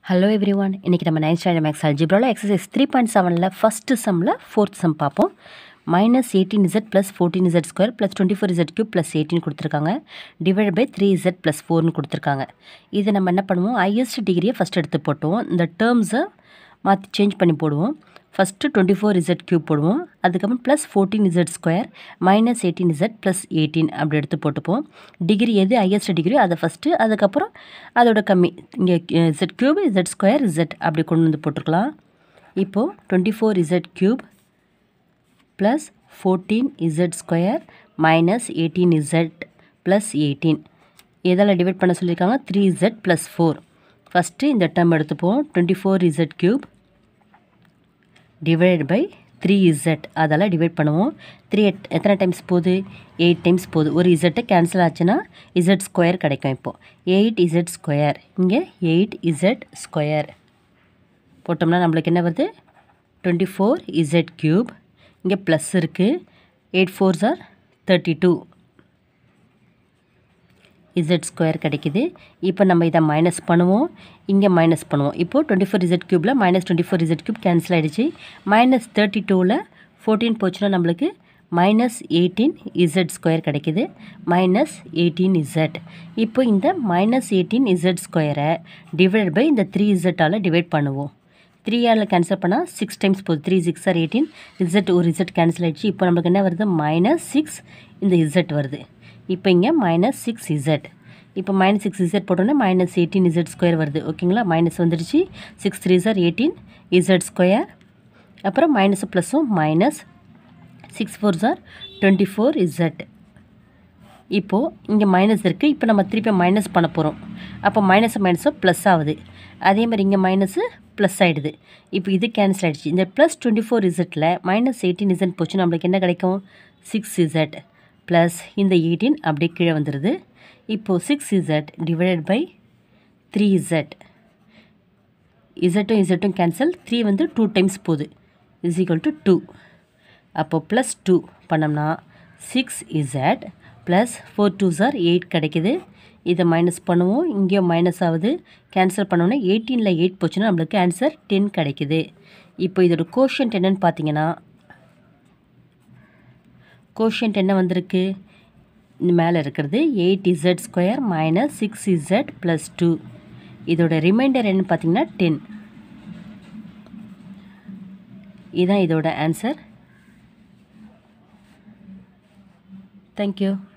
hello every everyone இன்றைக்கி நம்ம ninth standard maths அல்ஜிப்ராவில் எக்ஸசைஸ் த்ரீ பாயிண்ட் செவனில் ஃபஸ்ட்டு சம்மில் ஃபோர்த் சம் பார்ப்போம் minus eighteen Z plus fourteen Z square plus twenty four Z cube plus eighteen கொடுத்துருக்காங்க divide by three Z plus ஃபோர்னு கொடுத்துருக்காங்க இதை நம்ம என்ன பண்ணுவோம் ஹையஸ்ட் டிகிரியை ஃபஸ்ட் எடுத்து போட்டுவோம் இந்த டேர்ம்ஸை மாற்றி சேஞ்ச் பண்ணி போடுவோம் first twenty four Z cube போடுவோம் அதுக்கப்புறம் plus fourteen Z square minus eighteen Z plus eighteen அப்படி எடுத்து போட்டுப்போம் டிகிரி எது ஹையஸ்ட் டிகிரியோ அதை ஃபஸ்ட்டு அதுக்கப்புறம் அதோட கம்மி இங்கே Z cube Z square Z அப்படி கொண்டு வந்து போட்டுருக்கலாம் இப்போது twenty four Z cube plus fourteen Z square minus eighteen Z plus eighteen எதால் டிவைட் பண்ண சொல்லியிருக்காங்க three Z plus four first இந்த டேர்ம் எடுத்துப்போம் twenty four Z cube divide by three Z அதெல்லாம் டிவைட் பண்ணுவோம் த்ரீ எட் எத்தனை times போகுது eight times போகுது ஒரு இசட்டை கேன்சல் ஆச்சுன்னா இசட் ஸ்கொயர் கிடைக்கும் இப்போது எயிட் இசட் ஸ்கொயர் இங்கே எயிட் இசட் ஸ்கொயர் போட்டோம்னா நம்மளுக்கு என்ன வருது டுவெண்ட்டி ஃபோர் இசட் க்யூப் இங்கே ப்ளஸ் இருக்குது eight fours are thirty two Z square கிடைக்குது இப்போ நம்ம இதை மைனஸ் பண்ணுவோம் இங்கே மைனஸ் பண்ணுவோம் இப்போது டுவெண்ட்டி ஃபோர் இசட் க்யூப்பில் minus twenty four Z cube cancel ஆகிடுச்சு மைனஸ் தேர்ட்டி டூவில் ஃபோர்டீன் போச்சுன்னா நம்மளுக்கு மைனஸ் எயிட்டீன் இசட் ஸ்கொயர் கிடைக்குது மைனஸ் எயிட்டீன் இசட் இப்போ இந்த மைனஸ் எயிட்டீன் இசட் ஸ்கொயரை டிவைட் பை இந்த த்ரீ இசட்டால் டிவைட் பண்ணுவோம் த்ரீ ஆரில் கேன்சல் பண்ணால் சிக்ஸ் டைம்ஸ் போகுது three six are eighteen Z ஒரு இசட் கேன்சல் ஆகிடுச்சு இப்போ நம்மளுக்கு என்ன வருது மைனஸ் சிக்ஸ் இந்த இசட் வருது இப்போ இங்கே மைனஸ் சிக்ஸ் இசட் இப்போ மைனஸ் சிக்ஸ் இசட் போட்டோன்னே மைனஸ் எயிட்டீன் இசட் ஸ்கொயர் வருது ஓகேங்களா மைனஸ் வந்துடுச்சு சிக்ஸ் த்ரீ சார் எயிட்டீன் இசட் ஸ்கொயர் அப்புறம் மைனஸ் ப்ளஸும் மைனஸ் சிக்ஸ் ஃபோர் சார் டுவெண்ட்டி ஃபோர் இசட் இப்போது இங்கே மைனஸ் இருக்குது இப்போ நம்ம திருப்பி மைனஸ் பண்ண போகிறோம் அப்போ மைனஸ் மைனஸும் ப்ளஸ் ஆகுது அதே மாதிரி இங்கே மைனஸு ப்ளஸ் ஆகிடுது இப்போ இது கேன்சல் ஆகிடுச்சு இந்த ப்ளஸ் டுவெண்ட்டி ஃபோர் இசட்டில் மைனஸ் எயிட்டீன் இசட் போச்சு நம்மளுக்கு என்ன கிடைக்கும் சிக்ஸ் இசட் ப்ளஸ் இந்த எயிட்டீன் அப்படியே கீழே வந்துடுது இப்போது six Z divided by three Z இசட்டும் இசட்டும் கேன்சல் த்ரீ வந்து டூ டைம்ஸ் போகுது இஸ் ஈக்குவல் டு டூ அப்போது ப்ளஸ் டூ பண்ணோம்னா six Z plus four two சார் எயிட் கிடைக்குது இதை மைனஸ் பண்ணுவோம் இங்கேயும் மைனஸ் ஆகுது கேன்சல் பண்ணோன்னே எயிட்டீனில் எயிட் போச்சுன்னா நம்மளுக்கு ஆன்சர் டென் கிடைக்குது இப்போ இதோட கோஷன்ட் என்னென்னு பார்த்தீங்கன்னா கோஷன்ட் என்ன வந்திருக்கு மேலே இருக்கிறது eight Z square minus six Z plus two இதோட ரிமைண்டர் என்னன்னு பார்த்தீங்கன்னா டென் இதுதான் இதோட ஆன்சர் தேங்க்யூ